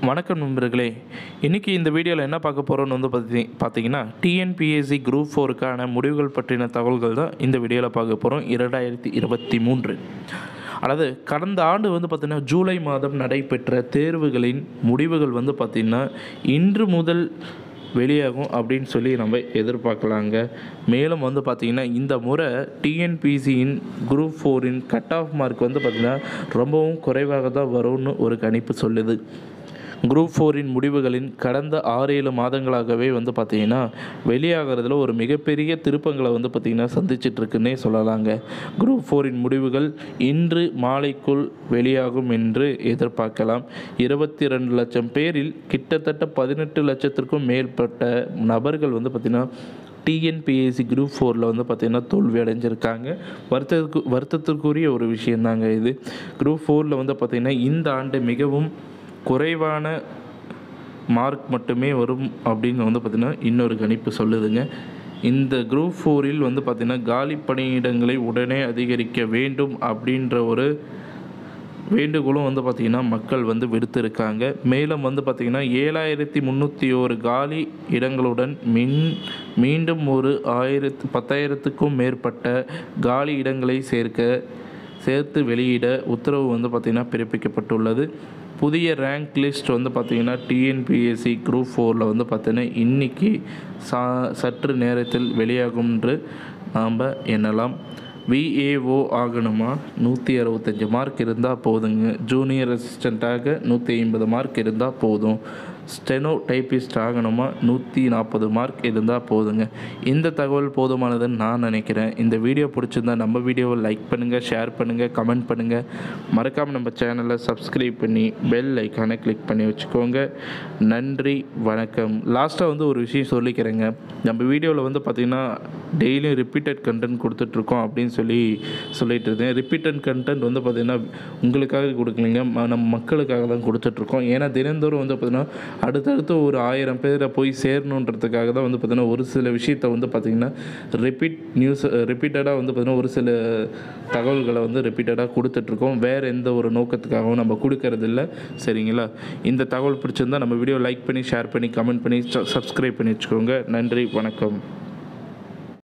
வணக்கம் நண்பர்களே இன்றைக்கி இந்த வீடியோவில் என்ன பார்க்க போகிறோன்னு வந்து பார்த்தி பார்த்தீங்கன்னா டிஎன்பிஎஸ்சி குரூப் ஃபோருக்கான முடிவுகள் பற்றின தகவல்கள் தான் இந்த வீடியோவில் பார்க்க போகிறோம் இரண்டாயிரத்தி இருபத்தி மூன்று அதாவது கடந்த ஆண்டு வந்து பார்த்திங்கன்னா ஜூலை மாதம் நடைபெற்ற தேர்வுகளின் முடிவுகள் வந்து பார்த்திங்கன்னா இன்று முதல் வெளியாகும் அப்படின்னு சொல்லி நம்ம எதிர்பார்க்கலாங்க மேலும் வந்து பார்த்திங்கன்னா இந்த முறை டிஎன்பிசியின் குரூப் ஃபோரின் கட் ஆஃப் மார்க் வந்து பார்த்திங்கன்னா ரொம்பவும் குறைவாக தான் வரும்னு ஒரு கணிப்பு சொல்லுது குரூப் ஃபோரின் முடிவுகளின் கடந்த ஆறு ஏழு மாதங்களாகவே வந்து பார்த்திங்கன்னா வெளியாகிறதுல ஒரு மிகப்பெரிய திருப்பங்களை வந்து பார்த்திங்கன்னா சந்திச்சிட்ருக்குன்னே சொல்லலாங்க குரூப் ஃபோரின் முடிவுகள் இன்று மாலைக்குள் வெளியாகும் என்று எதிர்பார்க்கலாம் இருபத்தி ரெண்டு லட்சம் பேரில் கிட்டத்தட்ட பதினெட்டு லட்சத்திற்கும் மேற்பட்ட நபர்கள் வந்து பார்த்திங்கன்னா டிஎன்பிஎஸ்சி குரூப் ஃபோரில் வந்து பார்த்திங்கன்னா தோல்வி அடைஞ்சிருக்காங்க வருத்தத்துக்கு வருத்தத்திற்குரிய ஒரு விஷயந்தாங்க இது குரூப் ஃபோரில் வந்து பார்த்திங்கன்னா இந்த ஆண்டு மிகவும் குறைவான மார்க் மட்டுமே வரும் அப்படின்னு வந்து பார்த்திங்கன்னா இன்னொரு கணிப்பு சொல்லுதுங்க இந்த குரூப் ஃபோரில் வந்து பார்த்திங்கன்னா காலி பணியிடங்களை உடனே அதிகரிக்க வேண்டும் அப்படின்ற ஒரு வேண்டுகோளும் வந்து பார்த்திங்கன்னா மக்கள் வந்து விடுத்திருக்காங்க மேலும் வந்து பார்த்திங்கன்னா ஏழாயிரத்தி முந்நூற்றி ஒரு காலி இடங்களுடன் மின் மீண்டும் ஒரு ஆயிரத்து பத்தாயிரத்துக்கும் மேற்பட்ட காலி இடங்களை சேர்க்க சேர்த்து வெளியிட உத்தரவு வந்து பார்த்திங்கன்னா பிறப்பிக்கப்பட்டுள்ளது புதிய ரேங்க் லிஸ்ட் வந்து பார்த்திங்கன்னா டிஎன்பிஎஸ்சி குரூப் ஃபோரில் வந்து பார்த்திங்கன்னா இன்றைக்கி சா சற்று நேரத்தில் வெளியாகும் என்று நாம் எண்ணலாம் விஏஓ ஆகணுமா நூற்றி அறுபத்தஞ்சு மார்க் இருந்தால் போதுங்க ஜூனியர் அசிஸ்டண்ட்டாக நூற்றி ஐம்பது மார்க் இருந்தால் போதும் ஸ்டெனோ டைப்பிஸ்ட் ஆகணுமா நூற்றி நாற்பது மார்க் இருந்தால் போதுங்க இந்த தகவல் போதுமானதுன்னு நான் நினைக்கிறேன் இந்த வீடியோ பிடிச்சிருந்தா நம்ம வீடியோவை லைக் பண்ணுங்கள் ஷேர் பண்ணுங்கள் கமெண்ட் பண்ணுங்கள் மறக்காமல் நம்ம சேனலை சப்ஸ்கிரைப் பண்ணி பெல் ஐக்கானை கிளிக் பண்ணி வச்சுக்கோங்க நன்றி வணக்கம் லாஸ்ட்டாக வந்து ஒரு விஷயம் சொல்லிக்கிறேங்க நம்ம வீடியோவில் வந்து பார்த்திங்கன்னா டெய்லியும் ரிப்பீட்டட் கண்டென்ட் கொடுத்துட்ருக்கோம் அப்படின்னு சொல்லி சொல்லிட்டு இருந்தேன் ரிப்பீட்டட் கண்டென்ட் வந்து பார்த்திங்கன்னா உங்களுக்காக கொடுக்கலைங்க ம- நம்ம மக்களுக்காக தான் கொடுத்துட்ருக்கோம் ஏன்னா தினந்தோறும் வந்து பார்த்திங்கன்னா அடுத்தடுத்து ஒரு ஆயிரம் பேரை போய் சேரணுன்றதுக்காக தான் வந்து பார்த்திங்கன்னா ஒரு சில விஷயத்தை வந்து பார்த்திங்கன்னா ரிப்பீட் நியூஸ் ரிப்பீட்டடாக வந்து பார்த்திங்கன்னா ஒரு சில தகவல்களை வந்து ரிப்பீட்டடாக கொடுத்துட்ருக்கோம் வேறு எந்த ஒரு நோக்கத்துக்காகவும் நம்ம கொடுக்கறதில்ல சரிங்களா இந்த தகவல் பிடிச்சிருந்தா நம்ம வீடியோ லைக் பண்ணி ஷேர் பண்ணி கமெண்ட் பண்ணி சப்ஸ்கிரைப் பண்ணி வச்சுக்கோங்க நன்றி வணக்கம்